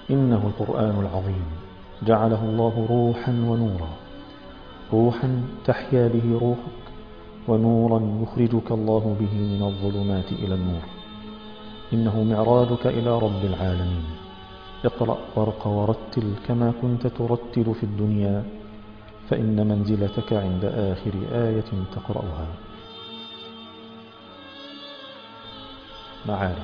إنه القرآن العظيم جعله الله روحا ونورا روحا تحيا به روحك ونورا يخرجك الله به من الظلمات إلى النور إنه معراجك إلى رب العالمين اقرأ وارق ورتل كما كنت ترتل في الدنيا فإن منزلتك عند آخر آية تقرأها معارج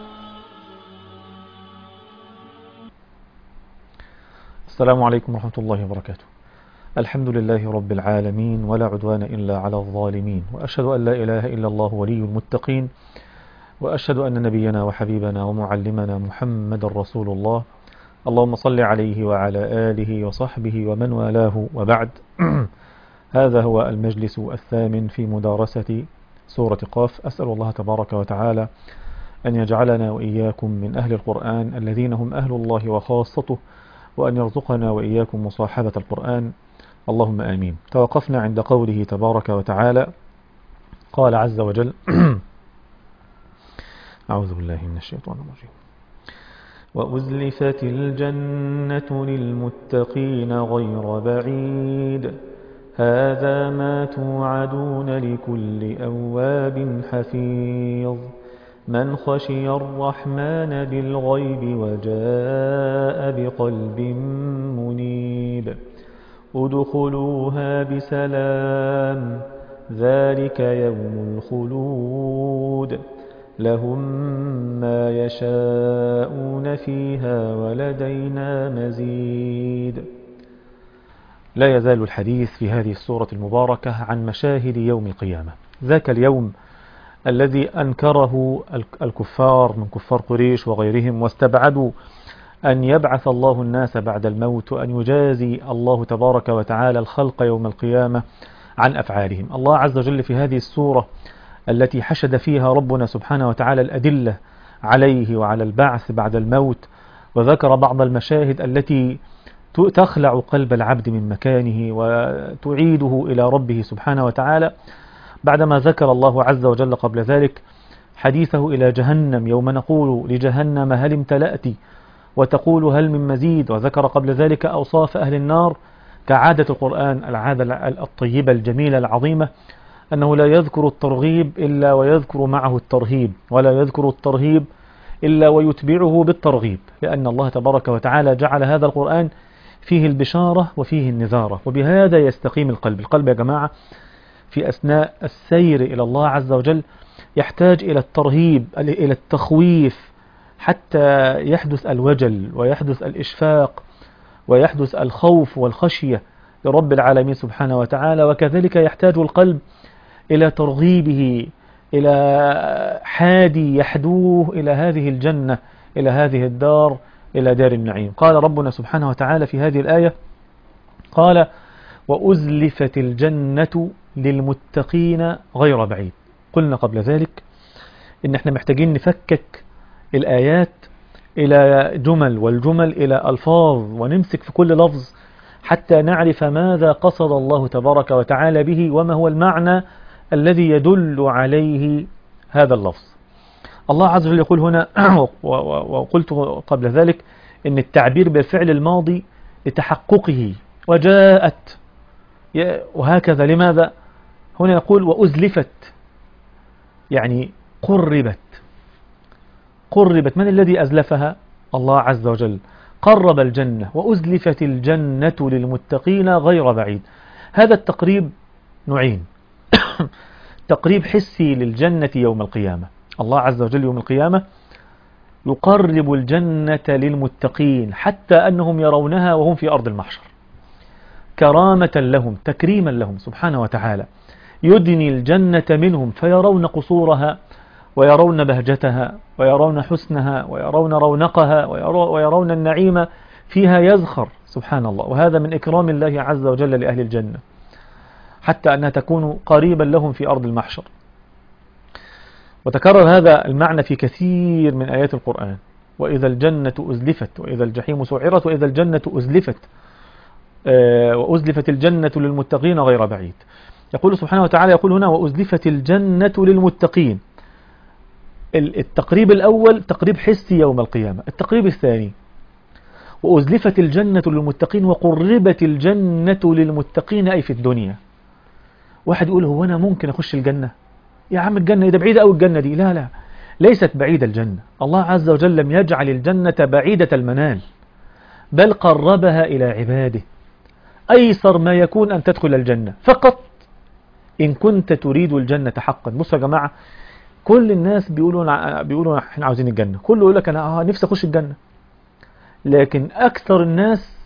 السلام عليكم ورحمة الله وبركاته الحمد لله رب العالمين ولا عدوان إلا على الظالمين وأشهد أن لا إله إلا الله ولي المتقين وأشهد أن نبينا وحبيبنا ومعلمنا محمد رسول الله اللهم صل عليه وعلى آله وصحبه ومن والاه وبعد هذا هو المجلس الثامن في مدارسة سورة قاف أسأل الله تبارك وتعالى أن يجعلنا وإياكم من أهل القرآن الذين هم أهل الله وخاصته وأن يرزقنا وإياكم مصاحبة القرآن اللهم آمين توقفنا عند قوله تبارك وتعالى قال عز وجل أعوذ بالله من الشيطان الرجيم وأزلفت الجنة للمتقين غير بعيد هذا ما توعدون لكل أواب حفيظ من خشي الرحمن بالغيب وجاء بقلب منيب ادخلوها بسلام ذلك يوم الخلود لهم ما يشاءون فيها ولدينا مزيد لا يزال الحديث في هذه السورة المباركة عن مشاهد يوم القيامة ذاك اليوم الذي أنكره الكفار من كفار قريش وغيرهم واستبعدوا أن يبعث الله الناس بعد الموت وأن يجازي الله تبارك وتعالى الخلق يوم القيامة عن أفعالهم الله عز وجل في هذه السورة التي حشد فيها ربنا سبحانه وتعالى الأدلة عليه وعلى البعث بعد الموت وذكر بعض المشاهد التي تخلع قلب العبد من مكانه وتعيده إلى ربه سبحانه وتعالى بعدما ذكر الله عز وجل قبل ذلك حديثه إلى جهنم يوم نقول لجهنم هل امتلأت وتقول هل من مزيد وذكر قبل ذلك أوصاف أهل النار كعادة القرآن العادة الطيبة الجميلة العظيمة أنه لا يذكر الترغيب إلا ويذكر معه الترهيب ولا يذكر الترهيب إلا ويتبعه بالترغيب لأن الله تبارك وتعالى جعل هذا القرآن فيه البشارة وفيه النذارة وبهذا يستقيم القلب القلب يا جماعة في أثناء السير إلى الله عز وجل يحتاج إلى الترهيب إلى التخويف حتى يحدث الوجل ويحدث الإشفاق ويحدث الخوف والخشية لرب العالمين سبحانه وتعالى وكذلك يحتاج القلب إلى ترغيبه إلى حادي يحدوه إلى هذه الجنة إلى هذه الدار إلى دار النعيم قال ربنا سبحانه وتعالى في هذه الآية قال وأزلفت الجنة للمتقين غير بعيد قلنا قبل ذلك إن احنا محتاجين نفكك الآيات إلى جمل والجمل إلى ألفاظ ونمسك في كل لفظ حتى نعرف ماذا قصد الله تبارك وتعالى به وما هو المعنى الذي يدل عليه هذا اللفظ الله عز وجل يقول هنا وقلت قبل ذلك ان التعبير بالفعل الماضي لتحققه وجاءت وهكذا لماذا هنا يقول وأزلفت يعني قربت قربت من الذي أزلفها الله عز وجل قرب الجنة وأزلفت الجنة للمتقين غير بعيد هذا التقريب نوعين تقريب حسي للجنة يوم القيامة الله عز وجل يوم القيامة يقرب الجنة للمتقين حتى أنهم يرونها وهم في أرض المحشر كرامة لهم تكريما لهم سبحانه وتعالى يدني الجنة منهم فيرون قصورها ويرون بهجتها ويرون حسنها ويرون رونقها ويرون النعيم فيها يزخر سبحان الله وهذا من إكرام الله عز وجل لأهل الجنة حتى أنها تكون قريبا لهم في أرض المحشر وتكرر هذا المعنى في كثير من آيات القرآن وإذا الجنة أزلفت وإذا الجحيم سعرت وإذا الجنة أزلفت وأزلفت الجنة للمتقين غير بعيد يقول سبحانه وتعالى يقول هنا وأزلفت الجنة للمتقين التقريب الأول تقريب حسي يوم القيامة التقريب الثاني وأزلفت الجنة للمتقين وقربت الجنة للمتقين أي في الدنيا واحد يقول هو أنا ممكن أخش الجنة يا عم الجنة ده بعيدة أو الجنة دي لا لا ليست بعيدة الجنة الله عز وجل لم يجعل الجنة بعيدة المنال بل قربها إلى عباده أيسر ما يكون أن تدخل الجنة فقط إن كنت تريد الجنة حقا بصوا يا جماعة كل الناس بيقولوا بيقولوا احنا عاوزين الجنة كله يقول لك أنا آه نفسي أخش الجنة لكن أكثر الناس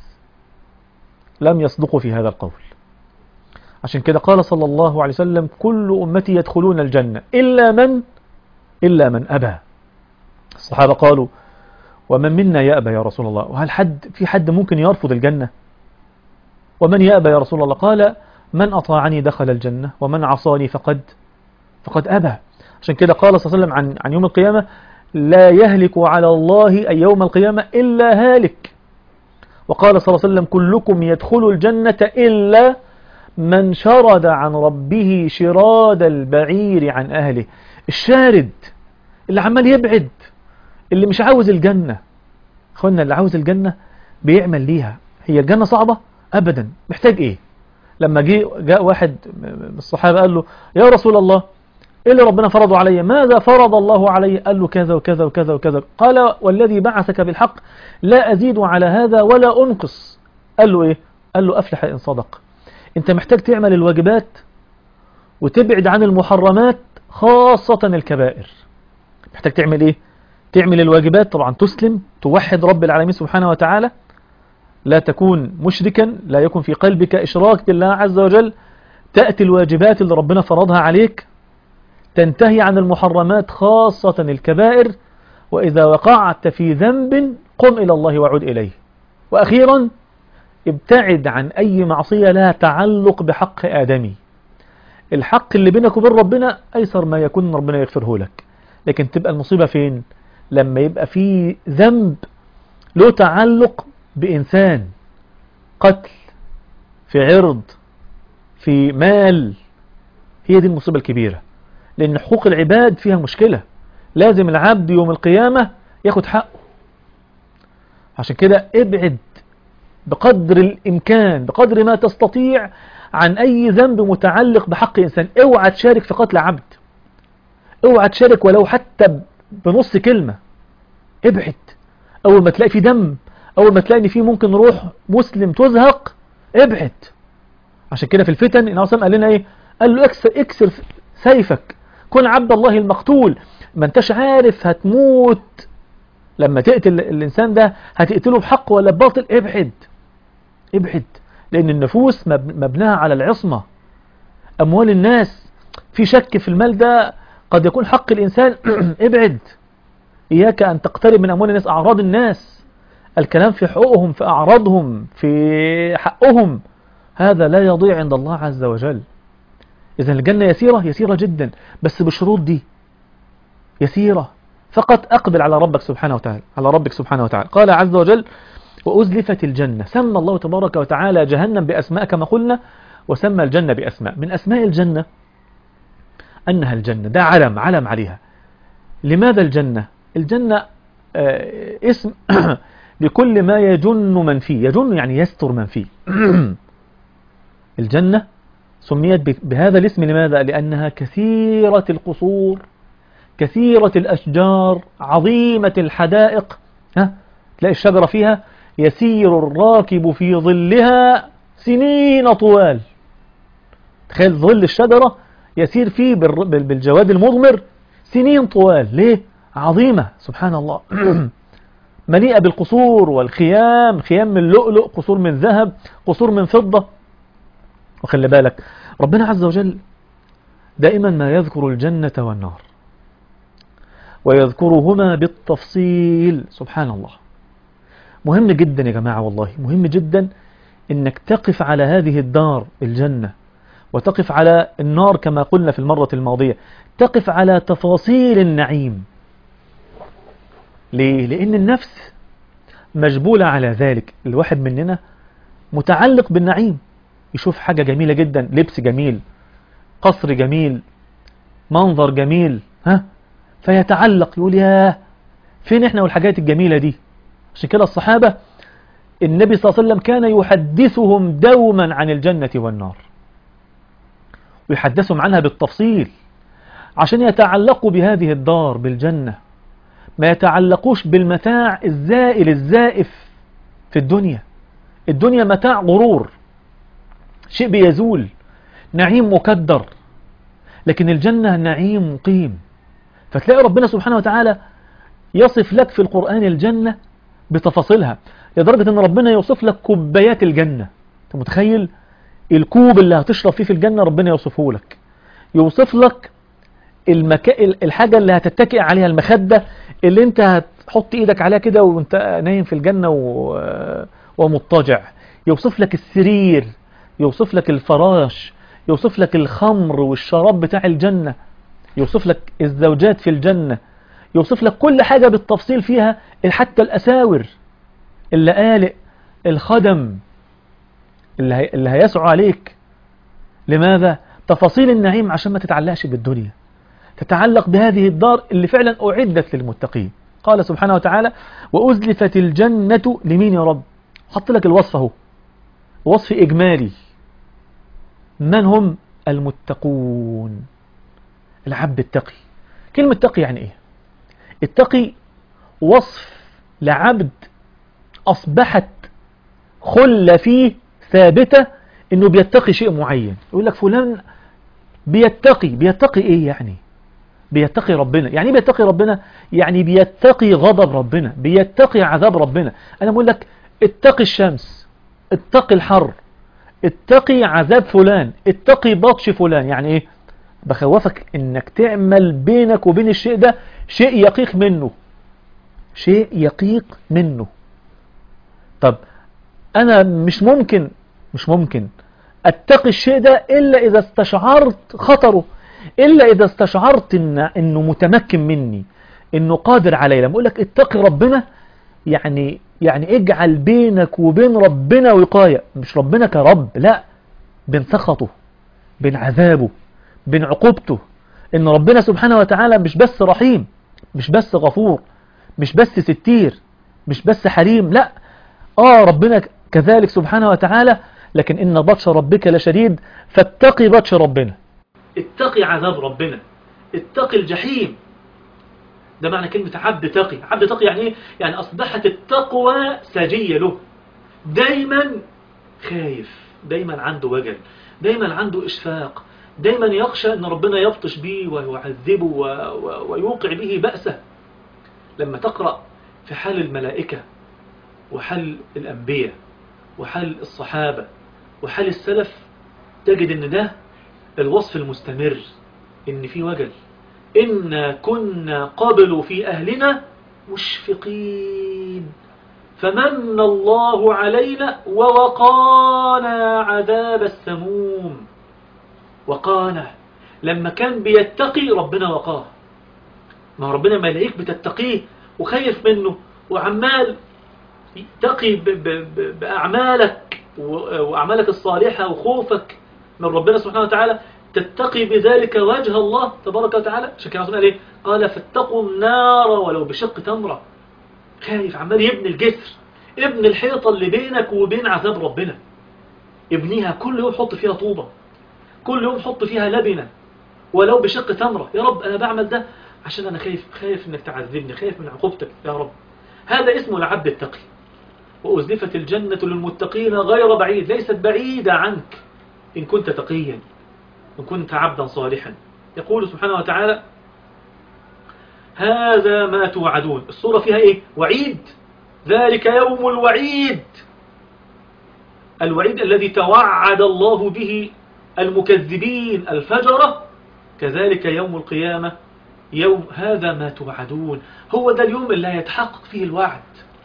لم يصدقوا في هذا القول عشان كده قال صلى الله عليه وسلم كل أمتي يدخلون الجنة إلا من إلا من أبى الصحابة قالوا ومن منا يأبى يا رسول الله وهل حد في حد ممكن يرفض الجنة ومن يأبى يا رسول الله قال من أطاعني دخل الجنة ومن عصاني فقد فقد أبى عشان كده قال صلى الله عليه وسلم عن, عن يوم القيامة لا يهلك على الله أي يوم القيامة إلا هالك وقال صلى الله عليه وسلم كلكم يدخل الجنة إلا من شرد عن ربه شراد البعير عن أهله الشارد اللي عمال يبعد اللي مش عاوز الجنة اخوانا اللي عاوز الجنة بيعمل ليها هي الجنة صعبة أبدا محتاج إيه لما جاء جاء واحد من الصحابة قال له يا رسول الله إيه اللي ربنا فرضه علي ماذا فرض الله علي قال له كذا وكذا وكذا وكذا قال والذي بعثك بالحق لا أزيد على هذا ولا أنقص قال له إيه قال له أفلح إن صدق أنت محتاج تعمل الواجبات وتبعد عن المحرمات خاصة الكبائر محتاج تعمل إيه تعمل الواجبات طبعا تسلم توحد رب العالمين سبحانه وتعالى لا تكون مشركا لا يكون في قلبك إشراك بالله عز وجل تأتي الواجبات اللي ربنا فرضها عليك تنتهي عن المحرمات خاصة الكبائر وإذا وقعت في ذنب قم إلى الله وعد إليه وأخيرا ابتعد عن أي معصية لا تعلق بحق آدمي الحق اللي بينك وبين ربنا أيسر ما يكون ربنا يغفره لك لكن تبقى المصيبة فين لما يبقى في ذنب له تعلق بإنسان قتل في عرض في مال هي دي المصيبة الكبيرة لأن حقوق العباد فيها مشكلة لازم العبد يوم القيامة ياخد حقه عشان كده ابعد بقدر الإمكان بقدر ما تستطيع عن أي ذنب متعلق بحق إنسان اوعى تشارك في قتل عبد اوعى تشارك ولو حتى بنص كلمة ابعد أول ما تلاقي في دم أول ما تلاقي ان في ممكن روح مسلم تزهق ابعد عشان كده في الفتن النبي صلى قال لنا ايه قال له اكسر, اكسر سيفك كن عبد الله المقتول ما انتش عارف هتموت لما تقتل الإنسان ده هتقتله بحق ولا بباطل ابعد ابعد لأن النفوس مبناها على العصمة أموال الناس في شك في المال ده قد يكون حق الإنسان ابعد إياك أن تقترب من أموال الناس أعراض الناس الكلام في حقوقهم في أعراضهم في حقهم هذا لا يضيع عند الله عز وجل إذا الجنة يسيرة يسيرة جدا بس بشروط دي يسيرة فقط أقبل على ربك سبحانه وتعالى على ربك سبحانه وتعالى قال عز وجل وأزلفت الجنة سمى الله تبارك وتعالى جهنم بأسماء كما قلنا وسمى الجنة بأسماء من أسماء الجنة أنها الجنة ده علم علم عليها لماذا الجنة الجنة آه اسم لكل ما يجن من فيه يجن يعني يستر من فيه الجنة سميت بهذا الاسم لماذا لأنها كثيرة القصور كثيرة الأشجار عظيمة الحدائق ها تلاقي الشجرة فيها يسير الراكب في ظلها سنين طوال تخيل ظل الشجرة يسير فيه بالجواد المضمر سنين طوال ليه عظيمة سبحان الله مليئة بالقصور والخيام خيام من لؤلؤ قصور من ذهب قصور من فضة وخلي بالك ربنا عز وجل دائما ما يذكر الجنة والنار ويذكرهما بالتفصيل سبحان الله مهم جدا يا جماعة والله مهم جدا انك تقف على هذه الدار الجنة وتقف على النار كما قلنا في المرة الماضية تقف على تفاصيل النعيم ليه؟ لأن النفس مجبولة على ذلك الواحد مننا متعلق بالنعيم يشوف حاجة جميلة جدا لبس جميل قصر جميل منظر جميل ها فيتعلق يقول يا فين احنا والحاجات الجميلة دي عشان كده الصحابة النبي صلى الله عليه وسلم كان يحدثهم دوما عن الجنة والنار ويحدثهم عنها بالتفصيل عشان يتعلقوا بهذه الدار بالجنة ما يتعلقوش بالمتاع الزائل الزائف في الدنيا الدنيا متاع غرور شيء بيزول نعيم مكدر لكن الجنة نعيم مقيم فتلاقي ربنا سبحانه وتعالى يصف لك في القرآن الجنة بتفاصيلها لدرجة ان ربنا يوصف لك كوبايات الجنة انت متخيل الكوب اللي هتشرب فيه في الجنة ربنا يوصفه لك يوصف لك المكا... الحاجة اللي هتتكئ عليها المخدة اللي انت هتحط ايدك عليها كده وانت نايم في الجنة و... ومضطجع يوصف لك السرير يوصف لك الفراش يوصف لك الخمر والشراب بتاع الجنة يوصف لك الزوجات في الجنة يوصف لك كل حاجة بالتفصيل فيها حتى الأساور اللآلئ الخدم اللي, هي... اللي هيسعوا عليك لماذا؟ تفاصيل النعيم عشان ما تتعلقش بالدنيا تتعلق بهذه الدار اللي فعلا أعدت للمتقين قال سبحانه وتعالى وأزلفت الجنة لمين يا رب حط لك الوصف اهو وصف إجمالي من هم المتقون العبد التقي كلمة تقي يعني ايه التقي وصف لعبد أصبحت خل فيه ثابتة انه بيتقي شيء معين يقول لك فلان بيتقي بيتقي ايه يعني بيتقي ربنا يعني ايه بيتقي ربنا يعني بيتقي غضب ربنا بيتقي عذاب ربنا انا بقول لك اتقي الشمس اتقي الحر اتقي عذاب فلان اتقي بطش فلان يعني ايه بخوفك انك تعمل بينك وبين الشيء ده شيء يقيق منه شيء يقيق منه طب انا مش ممكن مش ممكن اتقي الشيء ده الا اذا استشعرت خطره الا اذا استشعرت إن انه متمكن مني انه قادر علي لما اقول لك اتقي ربنا يعني يعني اجعل بينك وبين ربنا وقاية مش ربنا كرب لا بين سخطه بين عذابه بين عقوبته ان ربنا سبحانه وتعالى مش بس رحيم مش بس غفور مش بس ستير مش بس حليم لا اه ربنا كذلك سبحانه وتعالى لكن ان بطش ربك لشديد فاتقي بطش ربنا اتقي عذاب ربنا اتقي الجحيم ده معنى كلمة عبد تقي عبد تقي يعني ايه يعني اصبحت التقوى سجية له دايما خايف دايما عنده وجل دايما عنده اشفاق دايما يخشى ان ربنا يبطش به ويعذبه ويوقع به بأسه لما تقرأ في حال الملائكة وحال الأنبياء وحال الصحابة وحال السلف تجد ان ده الوصف المستمر ان في وجل إنا كنا قبل في أهلنا مشفقين فمن الله علينا ووقانا عذاب السموم وقانا لما كان بيتقي ربنا وقاه ما ربنا ما يلاقيك بتتقيه وخايف منه وعمال تقي بأعمالك وأعمالك الصالحة وخوفك من ربنا سبحانه وتعالى تتقي بذلك وجه الله تبارك وتعالى عشان كده قال ايه قال فاتقوا النار ولو بشق تمرة خايف عمال يبني الجسر ابن الحيطة اللي بينك وبين عذاب ربنا ابنيها كل يوم حط فيها طوبة كل يوم حط فيها لبنة ولو بشق تمرة يا رب أنا بعمل ده عشان أنا خايف خايف إنك تعذبني خايف من عقوبتك يا رب هذا اسمه العبد التقي وأزلفت الجنة للمتقين غير بعيد ليست بعيدة عنك إن كنت تقيا إن كنت عبدا صالحا يقول سبحانه وتعالى هذا ما توعدون الصورة فيها إيه وعيد ذلك يوم الوعيد الوعيد الذي توعد الله به المكذبين الفجرة كذلك يوم القيامة يوم هذا ما توعدون هو ده اليوم اللي يتحقق فيه الوعد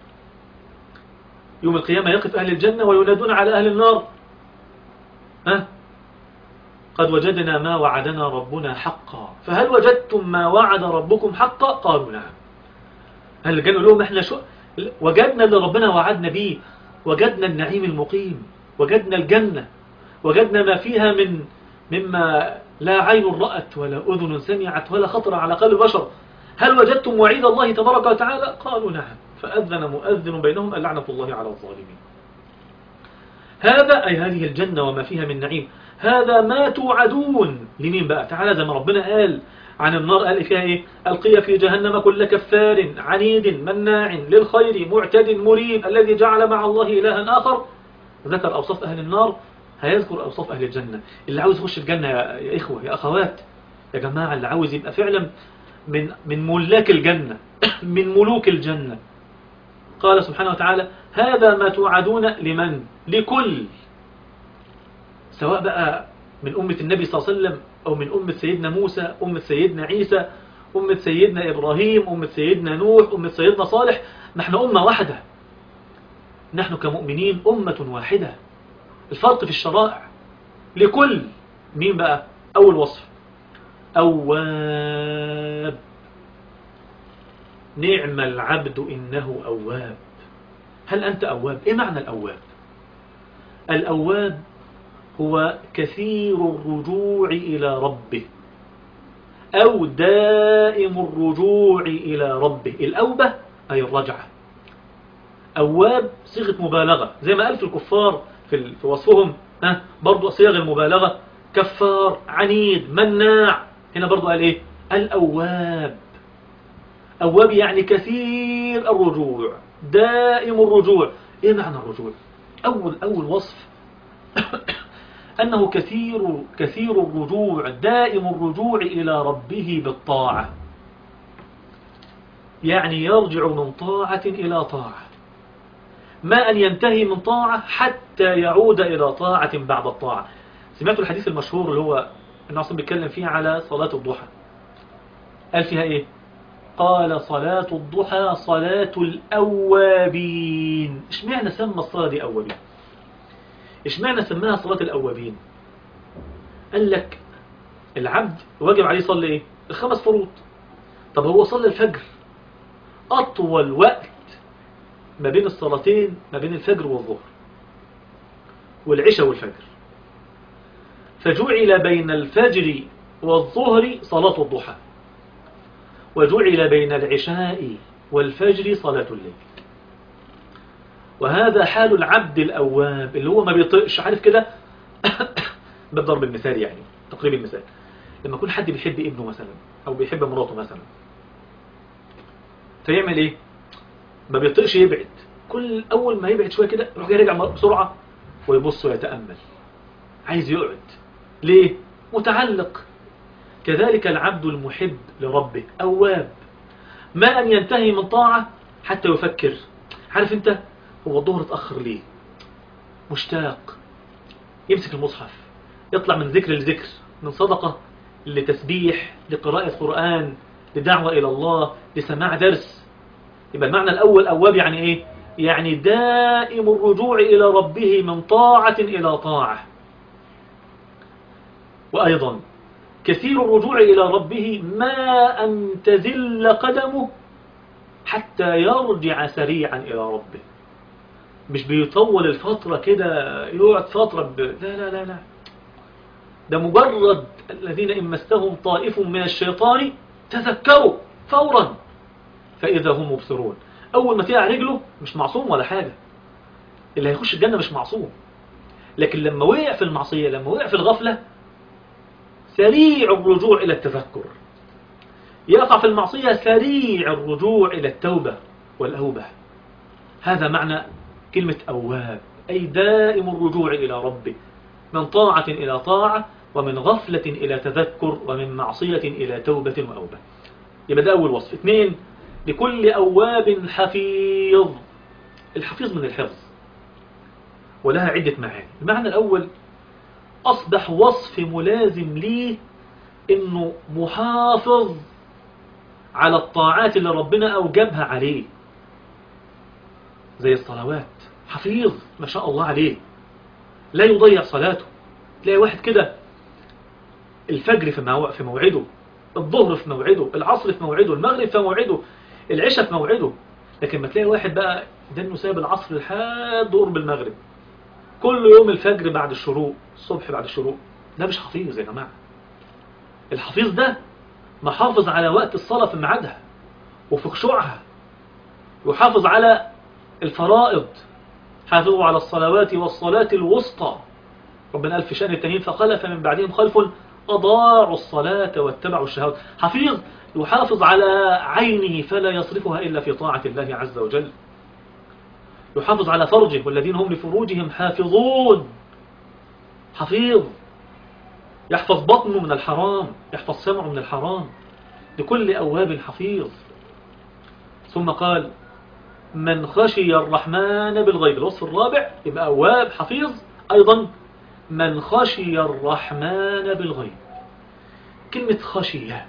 يوم القيامة يقف أهل الجنة وينادون على أهل النار ها قد وجدنا ما وعدنا ربنا حقا فهل وجدتم ما وعد ربكم حقا قالوا نعم هل قالوا لهم احنا شو وجدنا اللي ربنا وعدنا به وجدنا النعيم المقيم وجدنا الجنة وجدنا ما فيها من مما لا عين رأت ولا أذن سمعت ولا خطر على قلب بشر هل وجدتم وعيد الله تبارك وتعالى قالوا نعم فأذن مؤذن بينهم اللعنة الله على الظالمين هذا أي هذه الجنة وما فيها من نعيم هذا ما توعدون لمين بقى تعالى زي ما ربنا قال عن النار قال فيها ايه القي في جهنم كل كفار عنيد مناع للخير معتد مريب الذي جعل مع الله إلها آخر ذكر أوصاف أهل النار هيذكر أوصاف أهل الجنة اللي عاوز يخش الجنة يا, يا إخوة يا أخوات يا جماعة اللي عاوز يبقى فعلا من من ملاك الجنة من ملوك الجنة قال سبحانه وتعالى هذا ما توعدون لمن لكل سواء بقى من أمة النبي صلى الله عليه وسلم أو من أمة سيدنا موسى أمة سيدنا عيسى أمة سيدنا إبراهيم أمة سيدنا نوح أمة سيدنا صالح نحن أمة واحدة نحن كمؤمنين أمة واحدة الفرق في الشرائع لكل مين بقى أول وصف أواب نعم العبد إنه أواب هل أنت أواب إيه معنى الأواب الأواب هو كثير الرجوع إلى ربه أو دائم الرجوع إلى ربه الأوبة أي الرجعة أواب صيغة مبالغة زي ما قال في الكفار في, في وصفهم ها برضو صيغ المبالغة كفار عنيد مناع هنا برضو قال إيه الأواب أواب يعني كثير الرجوع دائم الرجوع إيه معنى الرجوع أول, أول وصف أنه كثير كثير الرجوع دائم الرجوع إلى ربه بالطاعة يعني يرجع من طاعة إلى طاعة ما أن ينتهي من طاعة حتى يعود إلى طاعة بعد الطاعة سمعتوا الحديث المشهور اللي هو الناس بيتكلم فيه على صلاة الضحى قال فيها إيه قال صلاة الضحى صلاة الأوابين إيش معنى سمى الصلاة دي أوابين إيش معنى سماها صلاة الأوابين قال لك العبد واجب عليه يصلي إيه الخمس فروض طب هو صلى الفجر أطول وقت ما بين الصلاتين ما بين الفجر والظهر والعشاء والفجر فجعل بين الفجر والظهر صلاة الضحى وجعل بين العشاء والفجر صلاة الليل وهذا حال العبد الأواب اللي هو ما بيطقش عارف كده بالضرب المثال يعني تقريب المثال لما يكون حد بيحب ابنه مثلا أو بيحب مراته مثلا فيعمل ايه ما بيطقش يبعد كل أول ما يبعد شوية كده يروح يرجع بسرعة ويبص ويتأمل عايز يقعد ليه متعلق كذلك العبد المحب لربه أواب ما أن ينتهي من طاعة حتى يفكر عارف انت هو الظهر اتأخر ليه مشتاق يمسك المصحف يطلع من ذكر لذكر من صدقة لتسبيح لقراءة قرآن لدعوة إلى الله لسماع درس يبقى المعنى الأول أواب يعني إيه يعني دائم الرجوع إلى ربه من طاعة إلى طاعة وأيضا كثير الرجوع إلى ربه ما أن تزل قدمه حتى يرجع سريعا إلى ربه مش بيطول الفترة كده يقعد فترة ب... لا لا لا لا ده مجرد الذين إن مستهم طائف من الشيطان تذكروا فورا فإذا هم مبصرون أول ما تقع رجله مش معصوم ولا حاجة اللي هيخش الجنة مش معصوم لكن لما وقع في المعصية لما وقع في الغفلة سريع الرجوع إلى التفكر يقع في المعصية سريع الرجوع إلى التوبة والأوبة هذا معنى كلمة أواب أي دائم الرجوع إلى ربه من طاعة إلى طاعة ومن غفلة إلى تذكر ومن معصية إلى توبة وأوبة يبقى ده أول وصف اثنين لكل أواب حفيظ الحفيظ من الحفظ ولها عدة معاني المعنى الأول أصبح وصف ملازم ليه إنه محافظ على الطاعات اللي ربنا أوجبها عليه زي الصلوات حفيظ ما شاء الله عليه لا يضيع صلاته تلاقي واحد كده الفجر في موعده الظهر في موعده العصر في موعده المغرب في موعده العشاء في موعده لكن ما تلاقي واحد بقى ده انه سايب العصر لحد قرب المغرب كل يوم الفجر بعد الشروق الصبح بعد الشروق ده مش حفيظ يا جماعة الحفيظ ده محافظ على وقت الصلاة في ميعادها وفي خشوعها يحافظ على الفرائض حافظوا على الصلوات والصلاة الوسطى ربنا قال في شأن التانيين فخلف من بعدهم خلف أضاعوا الصلاة واتبعوا الشهوات حفيظ يحافظ على عينه فلا يصرفها إلا في طاعة الله عز وجل يحافظ على فرجه والذين هم لفروجهم حافظون حفيظ يحفظ بطنه من الحرام يحفظ سمعه من الحرام لكل أواب حفيظ ثم قال من خشي الرحمن بالغيب الوصف الرابع يبقى أواب حفيظ أيضا من خشي الرحمن بالغيب كلمة خشية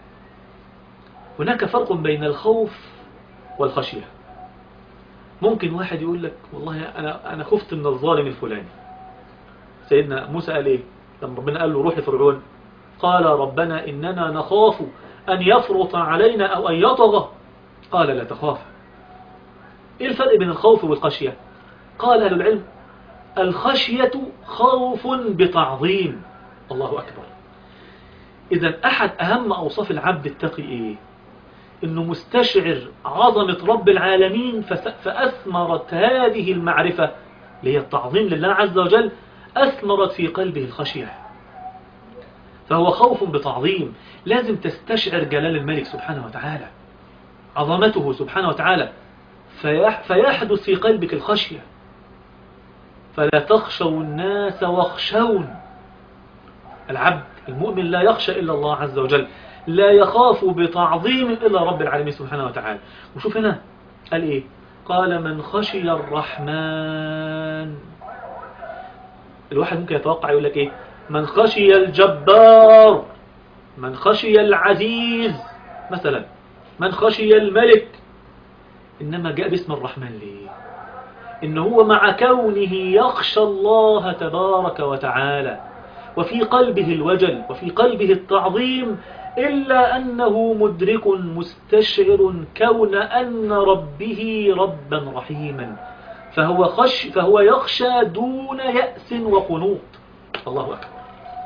هناك فرق بين الخوف والخشية ممكن واحد يقول لك والله أنا, أنا خفت من الظالم الفلاني سيدنا موسى قال إيه لما ربنا قال له روح لفرعون قال ربنا إننا نخاف أن يفرط علينا أو أن يطغى قال لا تخاف إيه الفرق بين الخوف والخشية قال أهل العلم الخشية خوف بتعظيم الله أكبر إذا أحد أهم أوصاف العبد التقي إيه إنه مستشعر عظمة رب العالمين فأثمرت هذه المعرفة اللي هي التعظيم لله عز وجل أثمرت في قلبه الخشية فهو خوف بتعظيم لازم تستشعر جلال الملك سبحانه وتعالى عظمته سبحانه وتعالى فيحدث في قلبك الخشية فلا تخشوا الناس واخشون العبد المؤمن لا يخشى إلا الله عز وجل لا يخاف بتعظيم إلا رب العالمين سبحانه وتعالى وشوف هنا قال إيه قال من خشي الرحمن الواحد ممكن يتوقع يقول لك إيه من خشي الجبار من خشي العزيز مثلا من خشي الملك إنما جاء باسم الرحمن ليه إن هو مع كونه يخشى الله تبارك وتعالى وفي قلبه الوجل وفي قلبه التعظيم إلا أنه مدرك مستشعر كون أن ربه ربا رحيما فهو, خش فهو يخشى دون يأس وقنوط الله أكبر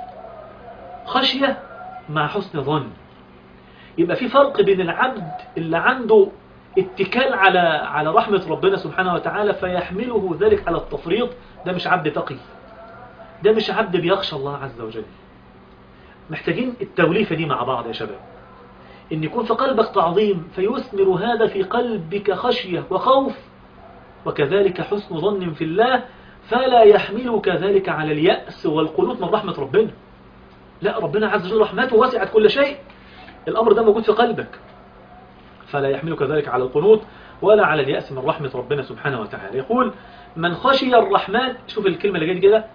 خشية مع حسن ظن يبقى في فرق بين العبد اللي عنده اتكال على على رحمة ربنا سبحانه وتعالى فيحمله ذلك على التفريط ده مش عبد تقي ده مش عبد بيخشى الله عز وجل محتاجين التوليفة دي مع بعض يا شباب إن يكون في قلبك تعظيم فيثمر هذا في قلبك خشية وخوف وكذلك حسن ظن في الله فلا يحملك ذلك على اليأس والقنوط من رحمة ربنا لا ربنا عز وجل رحمته وسعت كل شيء الأمر ده موجود في قلبك فلا يحملك ذلك على القنوط ولا على اليأس من رحمة ربنا سبحانه وتعالى يقول من خشي الرحمن شوف الكلمة اللي جاية كده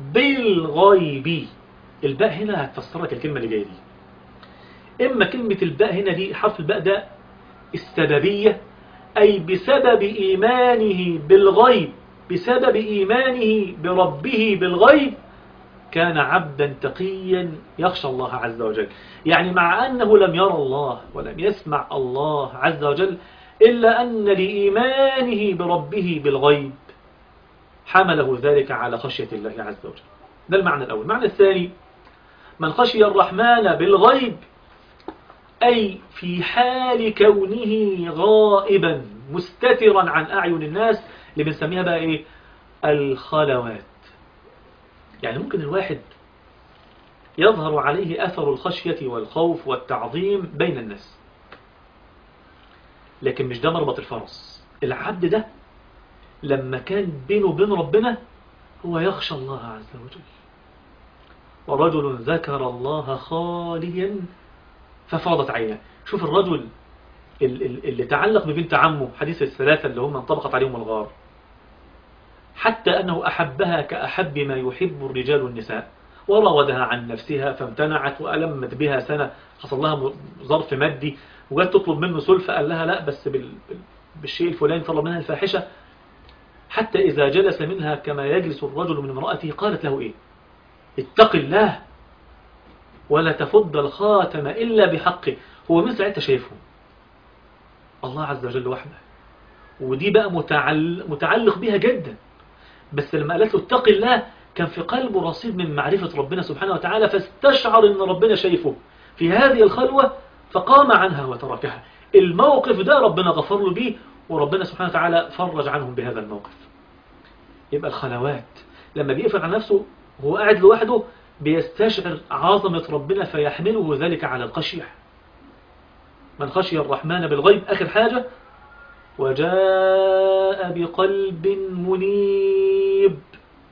بالغيب الباء هنا هتفسر لك الكلمة اللي جاية دي إما كلمة الباء هنا دي حرف الباء ده السببية أي بسبب إيمانه بالغيب بسبب إيمانه بربه بالغيب كان عبدا تقيا يخشى الله عز وجل يعني مع أنه لم يرى الله ولم يسمع الله عز وجل إلا أن لإيمانه بربه بالغيب حمله ذلك على خشية الله عز وجل ده المعنى الأول المعنى الثاني من خشي الرحمن بالغيب أي في حال كونه غائبا مستترا عن أعين الناس اللي بنسميها بقى إيه الخلوات يعني ممكن الواحد يظهر عليه أثر الخشية والخوف والتعظيم بين الناس لكن مش ده مربط الفرس العبد ده لما كان بينه وبين ربنا هو يخشى الله عز وجل ورجل ذكر الله خاليا ففاضت عينه شوف الرجل اللي تعلق ببنت عمه حديث الثلاثة اللي هم انطبقت عليهم الغار حتى أنه أحبها كأحب ما يحب الرجال النساء وراودها عن نفسها فامتنعت وألمت بها سنة حصل لها ظرف مادي وجات تطلب منه سلفة قال لها لا بس بالشيء الفلاني طلب منها الفاحشة حتى إذا جلس منها كما يجلس الرجل من امرأته قالت له إيه اتق الله ولا تفض الخاتم إلا بحقه هو من ساعتها شايفه الله عز وجل وحده ودي بقى متعلق بها جدا بس لما قالت له اتق الله كان في قلبه رصيد من معرفة ربنا سبحانه وتعالى فاستشعر ان ربنا شايفه في هذه الخلوة فقام عنها وتركها الموقف ده ربنا غفر له بيه وربنا سبحانه وتعالى فرج عنهم بهذا الموقف يبقى الخلوات لما بيقفل على نفسه وهو قاعد لوحده بيستشعر عظمة ربنا فيحمله ذلك على الخشية من خشي الرحمن بالغيب آخر حاجة وجاء بقلب منيب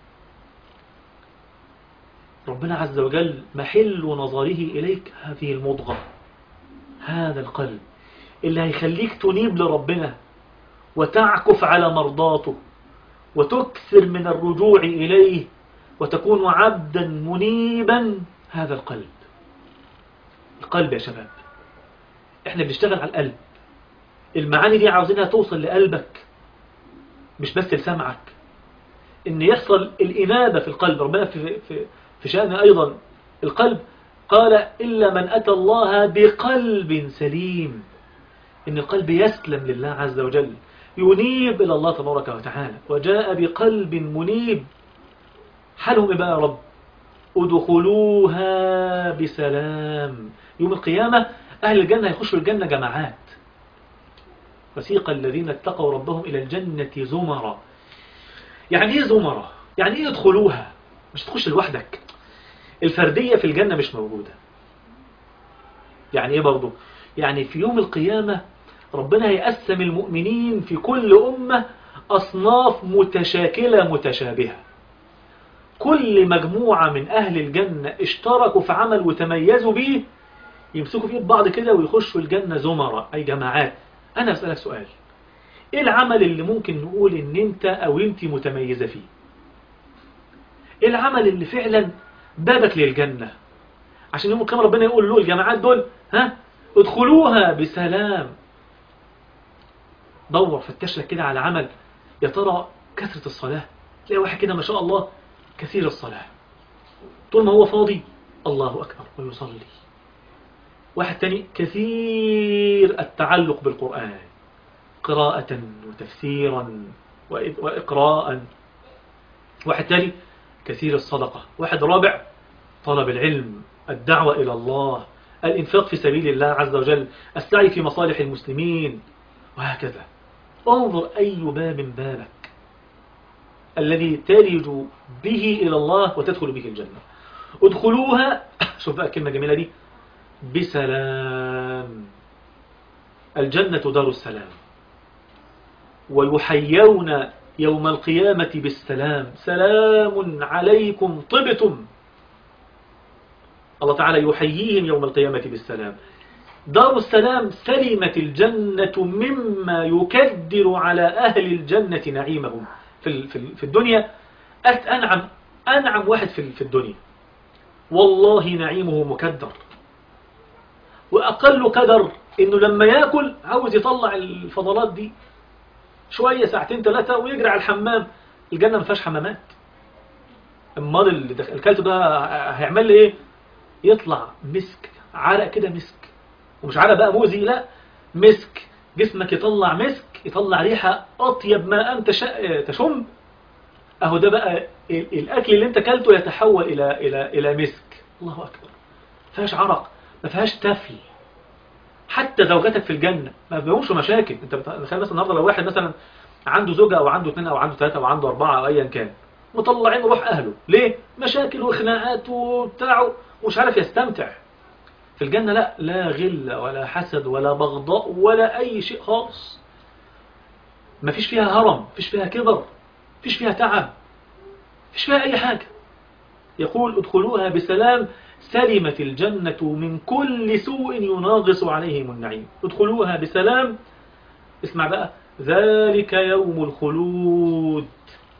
ربنا عز وجل محل نظره إليك هذه المضغة هذا القلب اللي هيخليك تنيب لربنا وتعكف على مرضاته وتكثر من الرجوع إليه وتكون عبدا منيبا هذا القلب القلب يا شباب احنا بنشتغل على القلب المعاني دي عاوزينها توصل لقلبك مش بس لسمعك ان يحصل الإنابة في القلب ربنا في, في, في شأن أيضا القلب قال إلا من أتى الله بقلب سليم إن القلب يسلم لله عز وجل ينيب إلى الله تبارك وتعالى وجاء بقلب منيب حالهم إيه بقى يا رب ادخلوها بسلام يوم القيامة أهل الجنة يخشوا الجنة جماعات وسيق الذين اتقوا ربهم إلى الجنة زمرا يعني إيه زمرا يعني إيه يدخلوها مش تخش لوحدك الفردية في الجنة مش موجودة يعني إيه برضو يعني في يوم القيامة ربنا هيقسم المؤمنين في كل أمة أصناف متشاكلة متشابهة كل مجموعة من أهل الجنة اشتركوا في عمل وتميزوا به يمسكوا في ايد بعض كده ويخشوا الجنة زمرة أي جماعات أنا أسألك سؤال إيه العمل اللي ممكن نقول إن أنت أو أنت متميزة فيه إيه العمل اللي فعلا بابك للجنة عشان يوم القيامة ربنا يقول له الجماعات دول ها ادخلوها بسلام دور فتش لك كده على عمل يا ترى كثرة الصلاة تلاقي واحد كده ما شاء الله كثير الصلاة طول ما هو فاضي الله أكبر ويصلي واحد تاني كثير التعلق بالقرآن قراءة وتفسيرا وإقراء واحد تاني كثير الصدقة واحد رابع طلب العلم الدعوة إلى الله الإنفاق في سبيل الله عز وجل السعي في مصالح المسلمين وهكذا انظر أي باب بابك الذي تلج به إلى الله وتدخل به الجنة ادخلوها شوف بقى الكلمة الجميلة دي بسلام الجنة دار السلام ويحيون يوم القيامة بالسلام سلام عليكم طبتم الله تعالى يحييهم يوم القيامة بالسلام دار السلام سلمت الجنة مما يكدر على أهل الجنة نعيمهم في في الدنيا أنعم أنعم واحد في الدنيا والله نعيمه مكدر وأقل قدر إنه لما يأكل عاوز يطلع الفضلات دي شوية ساعتين ثلاثة ويجري على الحمام الجنة ما فيهاش حمامات امال اللي الكلت ده هيعمل لي ايه يطلع مسك عرق كده مسك ومش عرق بقى موزي لا مسك جسمك يطلع مسك يطلع ريحة أطيب ما أنت تشم أهو ده بقى الأكل اللي أنت كلته يتحول إلى إلى إلى مسك الله أكبر فيهاش عرق ما فيهاش تفل حتى زوجتك في الجنة ما بيهمش مشاكل انت تخيل مثلا النهارده لو واحد مثلا عنده زوجة او عنده اثنين او عنده ثلاثة او عنده اربعة او ايا كان مطلعين روح اهله ليه مشاكل وخناقات وبتاعه ومش عارف يستمتع في الجنة لا لا غل ولا حسد ولا بغضاء ولا اي شيء خالص ما فيش فيها هرم فيش فيها كبر فيش فيها تعب فيش فيها اي حاجة يقول ادخلوها بسلام سلمت الجنة من كل سوء يناغص عليهم النعيم ادخلوها بسلام اسمع بقى ذلك يوم الخلود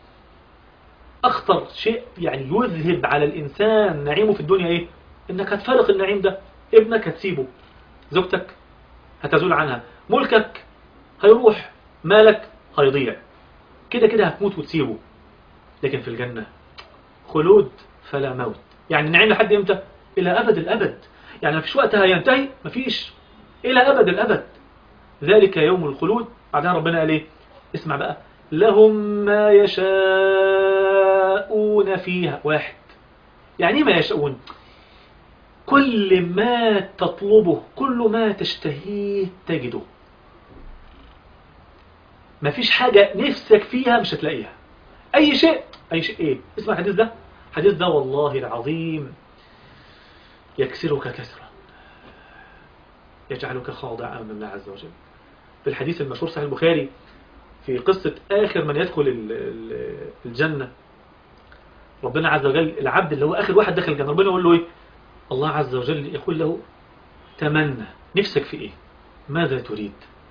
أخطر شيء يعني يذهب على الإنسان نعيمه في الدنيا إيه إنك هتفارق النعيم ده ابنك هتسيبه زوجتك هتزول عنها ملكك هيروح مالك هيضيع كده كده هتموت وتسيبه لكن في الجنة خلود فلا موت يعني النعيم لحد امتى الى ابد الابد يعني ما فيش وقت هينتهي ما فيش الى ابد الابد ذلك يوم الخلود بعدها ربنا قال ايه اسمع بقى لهم ما يشاءون فيها واحد يعني ما يشاءون كل ما تطلبه كل ما تشتهيه تجده مفيش حاجة نفسك فيها مش هتلاقيها أي شيء أي شيء إيه اسمع الحديث ده الحديث ده والله العظيم يكسرك كسرة يجعلك خاضع أمام الله عز وجل في الحديث المشهور صحيح البخاري في قصة آخر من يدخل ال- ال- الجنة ربنا عز وجل العبد اللي هو آخر واحد دخل الجنة ربنا يقول له إيه الله عز وجل يقول له تمنى نفسك في إيه ماذا تريد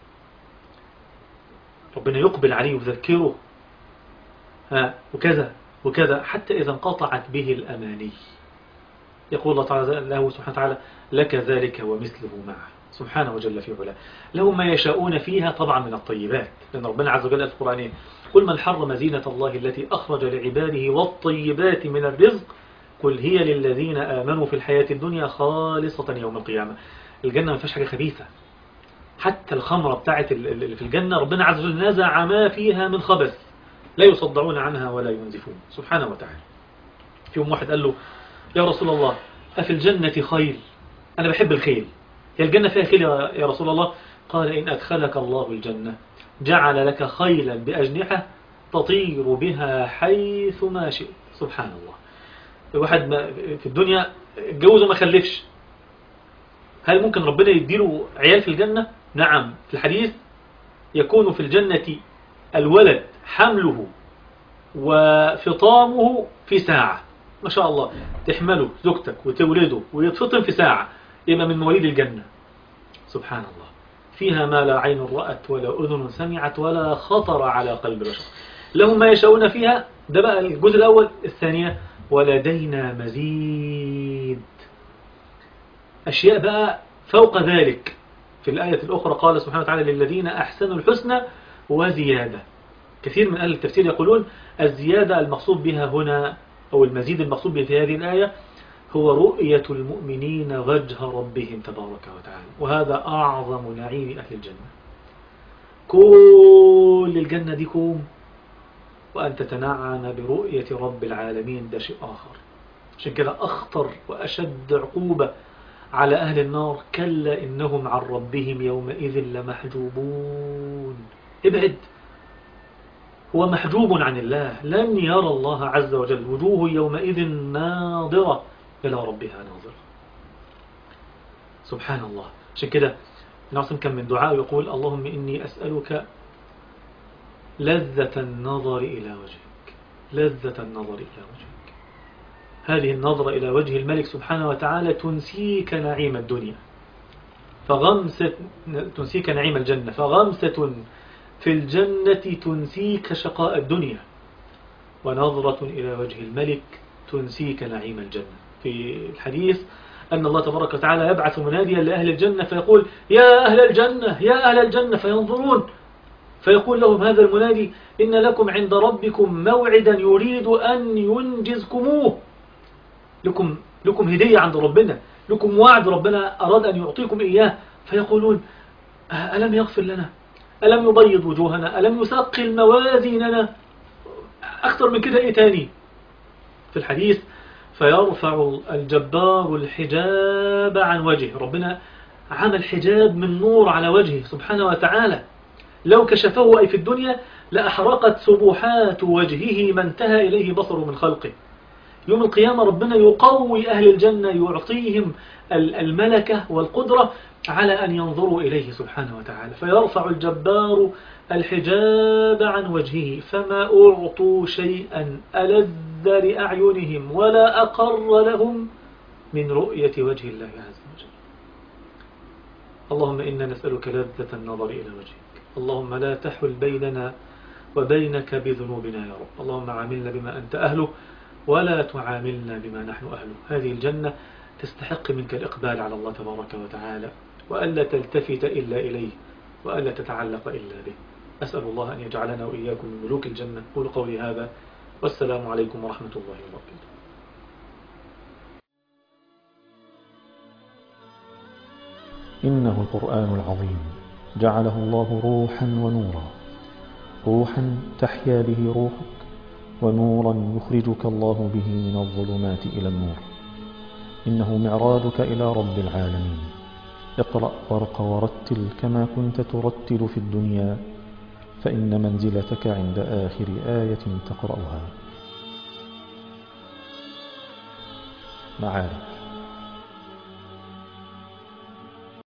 ربنا يقبل عليه ويذكره ها وكذا وكذا حتى إذا انقطعت به الأماني يقول الله تعالى له سبحانه وتعالى لك ذلك ومثله معه سبحانه وجل في علاه لهم ما يشاءون فيها طبعا من الطيبات لأن ربنا عز وجل في القرآن قل من حرم زينة الله التي أخرج لعباده والطيبات من الرزق قل هي للذين آمنوا في الحياة الدنيا خالصة يوم القيامة الجنة ما فيهاش حاجة خبيثة حتى الخمرة بتاعت ال- ال- اللي في الجنة ربنا عز وجل نزع ما فيها من خبث لا يصدعون عنها ولا ينزفون سبحانه وتعالى في يوم واحد قال له يا رسول الله أفي الجنة خيل أنا بحب الخيل هي الجنة فيها خيل يا يا رسول الله قال إن أدخلك الله الجنة جعل لك خيلا بأجنحة تطير بها حيث ما شئت سبحان الله واحد ما في الدنيا اتجوز وما خلفش هل ممكن ربنا يديله عيال في الجنة نعم في الحديث يكون في الجنة الولد حمله وفطامه في ساعة ما شاء الله تحمله زوجتك وتولده ويتفطم في ساعة يبقى من مواليد الجنة سبحان الله فيها ما لا عين رأت ولا أذن سمعت ولا خطر على قلب بشر لهم ما يشاءون فيها ده بقى الجزء الأول الثانية ولدينا مزيد أشياء بقى فوق ذلك في الآية الأخرى قال سبحانه وتعالى للذين أحسنوا الحسنى وزيادة كثير من أهل التفسير يقولون الزيادة المقصود بها هنا أو المزيد المقصود به في هذه الآية هو رؤية المؤمنين وجه ربهم تبارك وتعالى وهذا أعظم نعيم أهل الجنة كل الجنة دي كوم وأن تتنعم برؤية رب العالمين ده شيء آخر عشان كده أخطر وأشد عقوبة على أهل النار كلا إنهم عن ربهم يومئذ لمحجوبون ابعد هو محجوب عن الله لن يرى الله عز وجل وجوه يومئذ ناظرة إلى ربها ناظرة سبحان الله عشان كده نعصم كان من دعاء يقول اللهم إني أسألك لذة النظر إلى وجهك لذة النظر إلى وجهك هذه النظرة إلى وجه الملك سبحانه وتعالى تنسيك نعيم الدنيا فغمسة تنسيك نعيم الجنة فغمسة في الجنة تنسيك شقاء الدنيا ونظرة إلى وجه الملك تنسيك نعيم الجنة في الحديث أن الله تبارك وتعالى يبعث مناديا لأهل الجنة فيقول يا أهل الجنة يا أهل الجنة فينظرون فيقول لهم هذا المنادي إن لكم عند ربكم موعدا يريد أن ينجزكموه لكم, لكم هدية عند ربنا لكم وعد ربنا أراد أن يعطيكم إياه فيقولون ألم يغفر لنا ألم يبيض وجوهنا ألم يثقل موازيننا أكثر من كده إيه تاني في الحديث فيرفع الجبار الحجاب عن وجهه ربنا عمل حجاب من نور على وجهه سبحانه وتعالى لو كشفه أي في الدنيا لأحرقت سبحات وجهه ما انتهى إليه بصره من خلقه يوم القيامة ربنا يقوي أهل الجنة يعطيهم الملكة والقدرة على أن ينظروا إليه سبحانه وتعالى فيرفع الجبار الحجاب عن وجهه فما أعطوا شيئا ألذ لأعينهم ولا أقر لهم من رؤية وجه الله عز وجل اللهم إنا نسألك لذة النظر إلى وجهك اللهم لا تحل بيننا وبينك بذنوبنا يا رب اللهم عاملنا بما أنت أهله ولا تعاملنا بما نحن أهله هذه الجنة تستحق منك الإقبال على الله تبارك وتعالى وألا تلتفت إلا إليه وألا تتعلق إلا به أسأل الله أن يجعلنا وإياكم من ملوك الجنة قول قولي هذا والسلام عليكم ورحمة الله وبركاته إنه القرآن العظيم جعله الله روحا ونورا روحا تحيا به روحك ونورا يخرجك الله به من الظلمات إلى النور إنه معراجك إلى رب العالمين اقرأ وارق ورتل كما كنت ترتل في الدنيا فإن منزلتك عند آخر آية تقرأها معارك